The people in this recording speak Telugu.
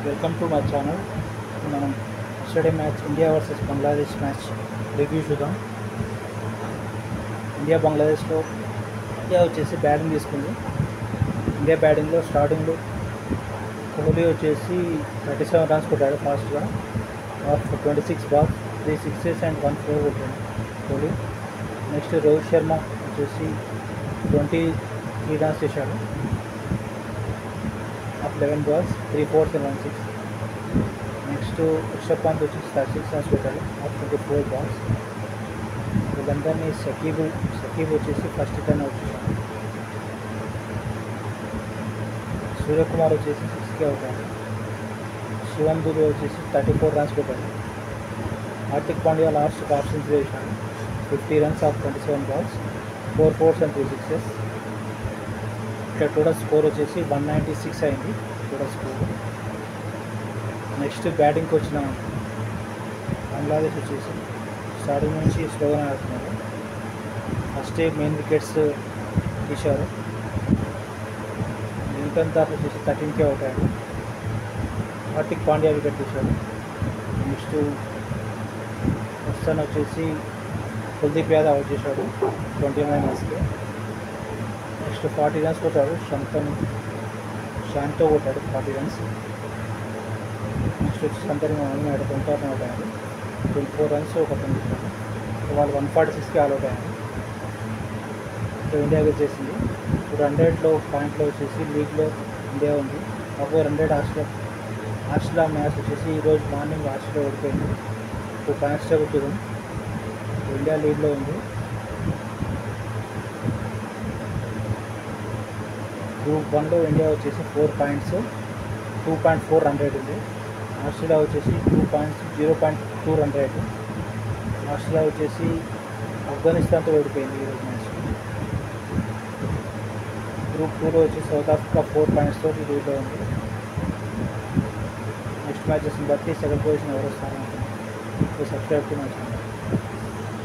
వెల్కమ్ టు మై ఛానల్ మనం yesterday match India versus Bangladesh match review చూద్దాం ఇండియా బంగ్లాదేశ్లో ఇండియా వచ్చేసి బ్యాటింగ్ తీసుకుంది ఇండియా బ్యాటింగ్లో స్టార్టింగ్లో కోహ్లీ వచ్చేసి థర్టీ సెవెన్ రన్స్ కొట్టాడు ఫాస్ట్గా off twenty six balls three sixes and one four కొట్టాడు కోహ్లీ నెక్స్ట్ రోహిత్ శర్మ వచ్చేసి ట్వంటీ త్రీ రన్స్ చేశాడు off eleven balls three fours and one six next Rishabh Pant వచ్చేసి థర్టీ సిక్స్ రన్స్ పెట్టాడు ఆఫ్ ట్వంటీ ఫోర్ బాల్స్ వీళ్ళందరినీ సకీబ్ సకీబ్ వచ్చేసి ఫస్ట్ టర్న్ అవుట్ చేశాడు సూర్యకుమార్ వచ్చేసి సిక్స్కి అవుట్ అయ్యాడు శివన్ దుబే వచ్చేసి థర్టీ ఫోర్ రన్స్ పెట్టాడు Hardik Pandya last half century వేశాడు fifty runs off twenty seven balls four fours and three sixes ఇక్కడ టోటల్ స్కోర్ వచ్చేసి వన్ నైంటీ సిక్స్ అయింది టోటల్ స్కోర్ నెక్స్ట్ బ్యాటింగ్కి వచ్చిన బంగ్లాదేశ్ వచ్చేసి స్టార్టింగ్ నుంచి స్లోగానే ఆడుతున్నారు ఫస్ట్ మెయిన్ వికెట్స్ తీశారు లింకన్ దాకా వచ్చేసి థర్టీన్కే అవుట్ అయ్యాడు హార్దిక్ పాండ్యా వికెట్ తీశాడు నెక్స్ట్ వస్తాన్ వచ్చేసి కుల్దీప్ యాదవ్ అవుట్ చేశాడు ట్వంటీ నైన్ రన్స్కి నెక్స్ట్ ఫార్టీ రన్స్ కొట్టాడు శంతన్ శాంతో కొట్టాడు ఫార్టీ రన్స్ నెక్స్ట్ వచ్చి శంతన్ ఆడినాడు ట్వంటీ అవుట్ అయ్యాడు ట్వంటీ ఫోర్ రన్స్ ఒక కొట్టాడు వాళ్ళు వన్ ఫార్టీ సిక్స్కి ఆల్ అవుట్ అయ్యారు సో ఇండియాకి వచ్చేసింది ఇప్పుడు హండ్రెడ్లో పాయింట్లో వచ్చేసి లీగ్లో ఇండియా ఉంది అప్పుడు హండ్రెడ్ ఆస్ట్రేలియా ఆస్ట్రేలియా మ్యాచ్ వచ్చేసి ఈరోజు మార్నింగ్ ఆస్ట్రేలియా ఓడిపోయింది టూ పాయింట్స్ టేబుల్ ఇండియా లీడ్లో ఉంది గ్రూప్ వన్లో ఇండియా వచ్చేసి four points two point four hundred ఉంది ఆస్ట్రేలియా వచ్చేసి two points zero point two hundred Australia వచ్చేసి ఆఫ్ఘనిస్తాన్తో ఓడిపోయింది ఈరోజు మ్యాచ్ గ్రూప్ టూలో వచ్చి సౌత్ ఆఫ్రికా ఫోర్ పాయింట్స్ తోటి లీడ్లో ఉంది నెక్స్ట్ మ్యాచెస్ని బట్టి సెకండ్ పొజిషన్ ఎవరు వస్తారో సబ్స్క్రైబ్ టు మై ఛానల్